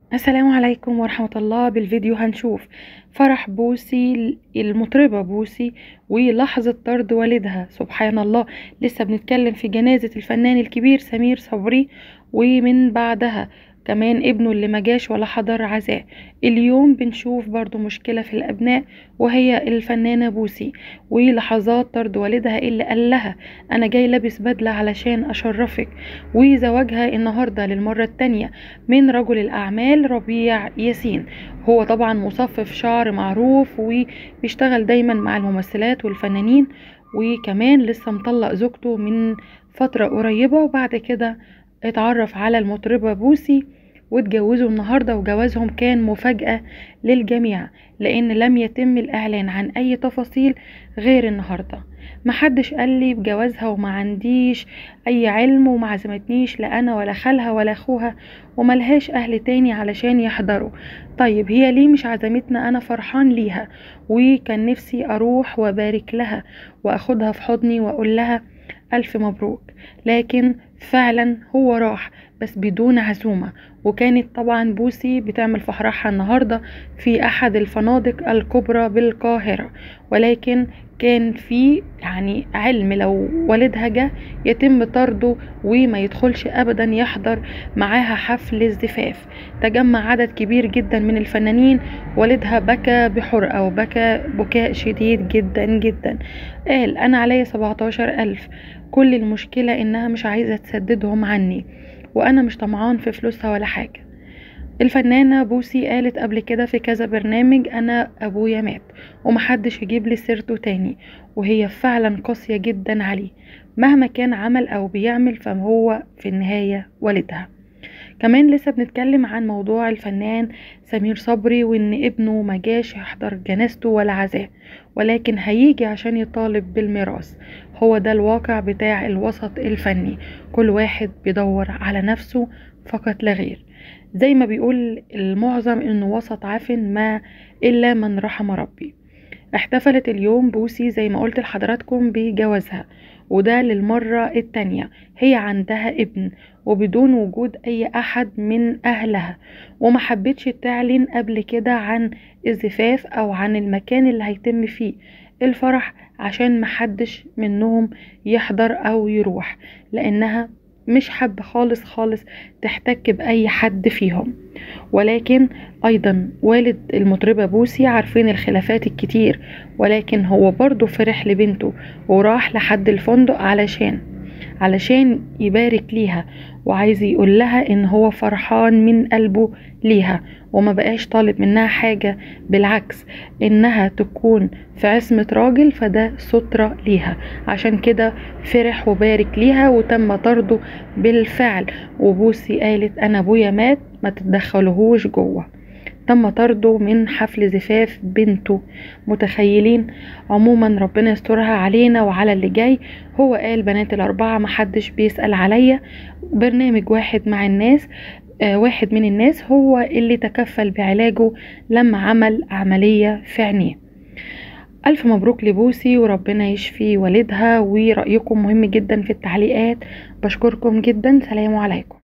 السلام عليكم ورحمة الله بالفيديو هنشوف فرح بوسي المطربة بوسي ولحظة طرد والدها سبحان الله لسه بنتكلم في جنازة الفنان الكبير سمير صبري ومن بعدها كمان ابنه اللي مجاش ولا حضر عزاء اليوم بنشوف برضو مشكلة في الأبناء وهي الفنانة بوسي ولحظات طرد والدها اللي قال لها أنا جاي لابس بدلة علشان أشرفك وزواجها النهاردة للمرة التانية من رجل الأعمال ربيع ياسين هو طبعا مصفف شعر معروف وبيشتغل دايما مع الممثلات والفنانين وكمان لسه مطلق زوجته من فترة قريبة وبعد كده اتعرف على المطربة بوسي واتجوزوا النهارده وجوازهم كان مفاجأة للجميع لأن لم يتم الإعلان عن أي تفاصيل غير النهارده محدش قال لي بجوازها وما عنديش أي علم وما عزمتنيش لا أنا ولا خالها ولا أخوها وملهاش أهل تاني علشان يحضروا طيب هي ليه مش عزمتنا أنا فرحان ليها وكان نفسي أروح وأبارك لها وأخدها في حضني وأقول لها ألف مبروك لكن فعلا هو راح بس بدون عزومة وكانت طبعا بوسي بتعمل فرحها النهاردة في أحد الفنادق الكبرى بالقاهرة ولكن كان في يعني علم لو والدها جه يتم طرده وما يدخلش ابدا يحضر معاها حفل الزفاف تجمع عدد كبير جدا من الفنانين والدها بكى بحرقة وبكى بكاء شديد جدا جدا قال انا عليا 17 الف كل المشكلة انها مش عايزة تسددهم عني وانا مش طمعان في فلوسها ولا حاجة الفنانة بوسي قالت قبل كده في كذا برنامج أنا أبويا مات ومحدش يجيب لي سيرته تاني وهي فعلا قاسية جدا عليه مهما كان عمل أو بيعمل فهو في النهاية والدها كمان لسه بنتكلم عن موضوع الفنان سمير صبري وان ابنه مجاش يحضر جنازته ولا عزاه ولكن هيجي عشان يطالب بالميراث هو ده الواقع بتاع الوسط الفني كل واحد بيدور على نفسه فقط لا غير زي ما بيقول المعظم انه وسط عفن ما الا من رحم ربي احتفلت اليوم بوسي زي ما قلت لحضراتكم بجوازها وده للمرة التانية هي عندها ابن وبدون وجود اي احد من اهلها وما حبتش تعلن قبل كده عن الزفاف او عن المكان اللي هيتم فيه الفرح عشان محدش منهم يحضر او يروح لانها مش حابة خالص خالص تحتك بأي حد فيهم ولكن أيضا والد المطربة بوسي عارفين الخلافات الكتير ولكن هو برضه فرح لبنته وراح لحد الفندق علشان علشان يبارك ليها وعايز يقول لها ان هو فرحان من قلبه ليها وما بقاش طالب منها حاجة بالعكس انها تكون في عصمة راجل فده سترة ليها عشان كده فرح وبارك ليها وتم طرده بالفعل وبوسي قالت انا ابويا مات ما تتدخلوهوش جوه تم طرده من حفل زفاف بنته متخيلين عموما ربنا يسترها علينا وعلى اللي جاي هو قال بنات الأربعة محدش بيسأل عليا برنامج واحد مع الناس آه واحد من الناس هو اللي تكفل بعلاجه لما عمل عملية في عينيه ألف مبروك لبوسي وربنا يشفي والدها ورأيكم مهم جدا في التعليقات بشكركم جدا سلام عليكم